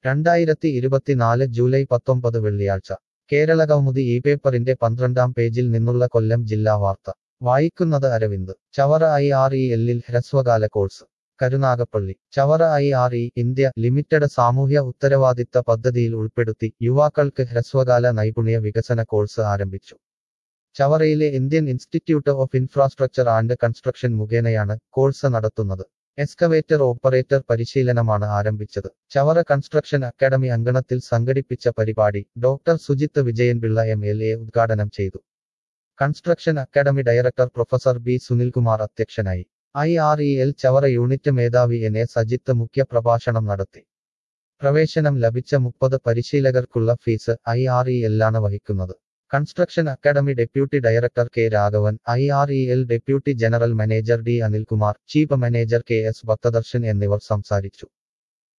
രണ്ടായിരത്തി ഇരുപത്തിനാല് ജൂലൈ പത്തൊമ്പത് വെള്ളിയാഴ്ച കേരളകൗമുദി ഈ പേപ്പറിന്റെ പന്ത്രണ്ടാം പേജിൽ നിന്നുള്ള കൊല്ലം ജില്ലാ വാർത്ത വായിക്കുന്നത് Aravind Chavara I R E എല്ലിൽ ഹ്രസ്വകാല course Karunagappally Chavara I R E India limited സാമൂഹ്യ ഉത്തരവാദിത്ത പദ്ധതിയിൽ ഉൾപ്പെടുത്തി യുവാക്കൾക്ക് ഹ്രസ്വകാല നൈപുണ്യ വികസന കോഴ്സ് ആരംഭിച്ചു ചവറയിലെ Indian institute of infrastructure and construction മുഖേനയാണ് കോഴ്സ് നടത്തുന്നത് എക്സ്കവേറ്റർ ഓപ്പറേറ്റർ പരിശീലനമാണ് ആരംഭിച്ചത് ചവറ കൺസ്ട്രക്ഷൻ അക്കാദമി അങ്കണത്തിൽ സംഘടിപ്പിച്ച പരിപാടി doctor Sujith Vijayanpillai M L A ഉദ്ഘാടനം ചെയ്തു construction academy director professor B Sunilkumar അധ്യക്ഷനായി I R E L Chavara unit മേധാവി എൻ എ സജിത്ത് മുഖ്യ പ്രഭാഷണം നടത്തി പ്രവേശനം ലഭിച്ച മുപ്പത് പരിശീലകർക്കുള്ള ഫീസ് ഐ ആർ ഇ എല്ലാണ് വഹിക്കുന്നത് construction academy deputy director K Raghavan I R E L deputy general manager D Anilkumar chief manager K S Bhaktadarshan എന്നിവർ സംസാരിച്ചു